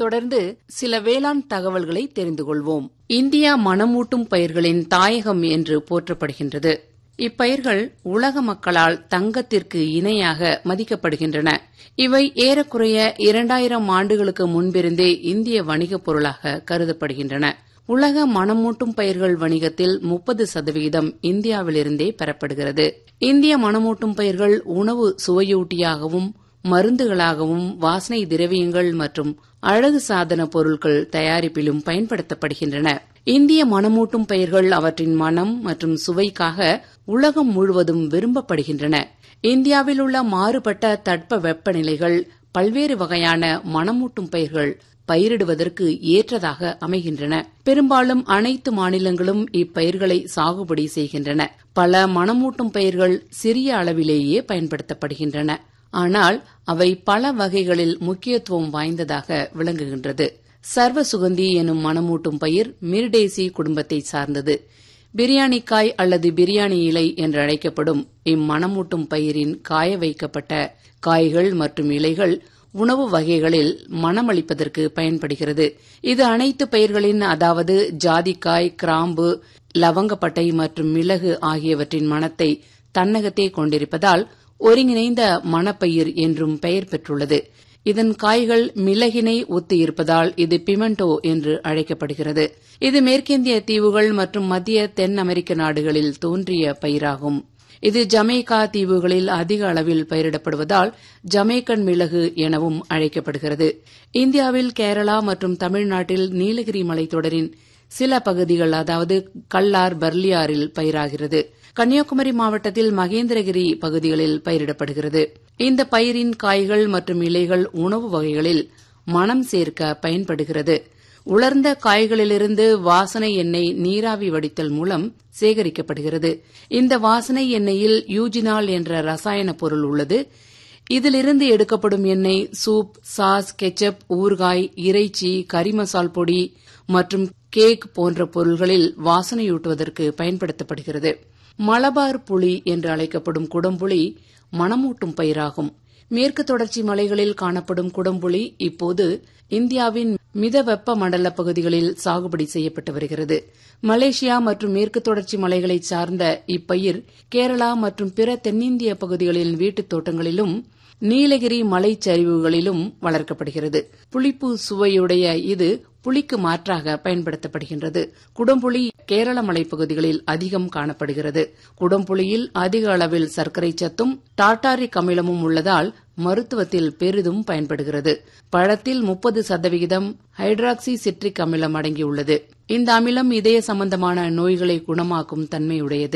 தொடர்ந்து சில வேளாண் தகவல்களை தெரிந்து கொள்வோம் இந்தியா மணமூட்டும் பயிர்களின் தாயகம் என்று போற்றப்படுகின்றது இப்பயிர்கள் உலக மக்களால் தங்கத்திற்கு இணையாக மதிக்கப்படுகின்றன இவை ஏறக்குறைய இரண்டாயிரம் ஆண்டுகளுக்கு முன்பிருந்தே இந்திய வணிகப் பொருளாக கருதப்படுகின்றன உலக மணமூட்டும் பயிர்கள் வணிகத்தில் முப்பது சதவிகிதம் இந்தியாவிலிருந்தே பெறப்படுகிறது இந்திய மணமூட்டும் பயிர்கள் உணவு சுவையூட்டியாகவும் மருந்துகளாகவும் வாசனை திரவியங்கள் மற்றும் அழகு சாதன பொருட்கள் தயாரிப்பிலும் பயன்படுத்தப்படுகின்றன இந்திய மணமூட்டும் பயிர்கள் அவற்றின் மனம் மற்றும் சுவைக்காக உலகம் முழுவதும் விரும்பப்படுகின்றன இந்தியாவில் உள்ள மாறுபட்ட தட்ப வெப்பநிலைகள் பல்வேறு வகையான மணமூட்டும் பயிர்கள் பயிரிடுவதற்கு ஏற்றதாக அமைகின்றன பெரும்பாலும் அனைத்து மாநிலங்களும் இப்பயிர்களை சாகுபடி செய்கின்றன பல மணமூட்டும் பயிர்கள் சிறிய அளவிலேயே பயன்படுத்தப்படுகின்றன ஆனால் அவை பல வகைகளில் முக்கியத்துவம் வாய்ந்ததாக விளங்குகின்றது சர்வ சுகந்தி எனும் மணமூட்டும் பயிர் மிர்டேசி குடும்பத்தை சார்ந்தது பிரியாணிக்காய் அல்லது பிரியாணி இலை என்று அழைக்கப்படும் இம்மணமூட்டும் பயிரின் காய வைக்கப்பட்ட காய்கள் மற்றும் இலைகள் உணவு வகைகளில் மணமளிப்பதற்கு பயன்படுகிறது இது அனைத்து பயிர்களின் அதாவது ஜாதிக்காய் கிராம்பு லவங்கப்பட்டை மற்றும் மிளகு ஆகியவற்றின் மணத்தை தன்னகத்தே கொண்டிருப்பதால் ஒருங்கிணைந்த மணப்பயிர் என்றும் பெயர் பெற்றுள்ளது இதன் காய்கள் மிளகினை ஒத்து இருப்பதால் இது பிமெண்டோ என்று அழைக்கப்படுகிறது இது மேற்கிந்திய தீவுகள் மற்றும் மத்திய தென் அமெரிக்க நாடுகளில் தோன்றிய பயிராகும் இது ஜமேக்கா தீவுகளில் அதிக அளவில் பயிரிடப்படுவதால் ஜமேக்கன் மிளகு எனவும் அழைக்கப்படுகிறது இந்தியாவில் கேரளா மற்றும் தமிழ்நாட்டில் நீலகிரி மலைத்தொடரின் சில பகுதிகள் அதாவது கல்லார் பர்லியாரில் பயிராகிறது கன்னியாகுமரி மாவட்டத்தில் மகேந்திரகிரி பகுதிகளில் பயிரிடப்படுகிறது இந்த பயிரின் காய்கள் மற்றும் இலைகள் உணவு வகைகளில் மனம் சேர்க்க பயன்படுகிறது உலர்ந்த காய்களிலிருந்து வாசனை எண்ணெய் நீராவி வடித்தல் மூலம் சேகரிக்கப்படுகிறது இந்த வாசனை எண்ணெயில் யூஜினால் என்ற ரசாயன பொருள் உள்ளது இதிலிருந்து எடுக்கப்படும் எண்ணெய் சூப் சாஸ் கெச்சப் ஊறுகாய் இறைச்சி கறி மசால் பொடி மற்றும் கேக் போன்ற பொருள்களில் வாசனையூட்டுவதற்கு பயன்படுத்தப்படுகிறது மலபார் புளி என்று அழைக்கப்படும் குடம்புளி மணமூட்டும் பயிராகும் மேற்கு தொடர்ச்சி மலைகளில் காணப்படும் குடம்புளி இப்போது இந்தியாவின் மிதவெப்ப மண்டல பகுதிகளில் சாகுபடி செய்யப்பட்டு வருகிறது மலேசியா மற்றும் மேற்கு தொடர்ச்சி மலைகளை சார்ந்த இப்பயிர் கேரளா மற்றும் பிற தென்னிந்திய பகுதிகளின் வீட்டுத் தோட்டங்களிலும் நீலகிரி மலைச்சரிவுகளிலும் வளர்க்கப்படுகிறது புளிப்பு சுவையுடைய இது புளிக்கு மாற்றாக பயன்படுத்தப்படுகின்றது குடம்புளி கேரள மலைப்பகுதிகளில் அதிகம் காணப்படுகிறது குடம்புளியில் அதிக அளவில் சர்க்கரை சத்தும் டாட்டாரிக் அமிலமும் உள்ளதால் மருத்துவத்தில் பெரிதும் பயன்படுகிறது பழத்தில் முப்பது சதவிகிதம் ஹைட்ராக்சி சிட்ரிக் அமிலம் அடங்கியுள்ளது இந்த அமிலம் இதய சம்பந்தமான நோய்களை குணமாக்கும் தன்மையுடையது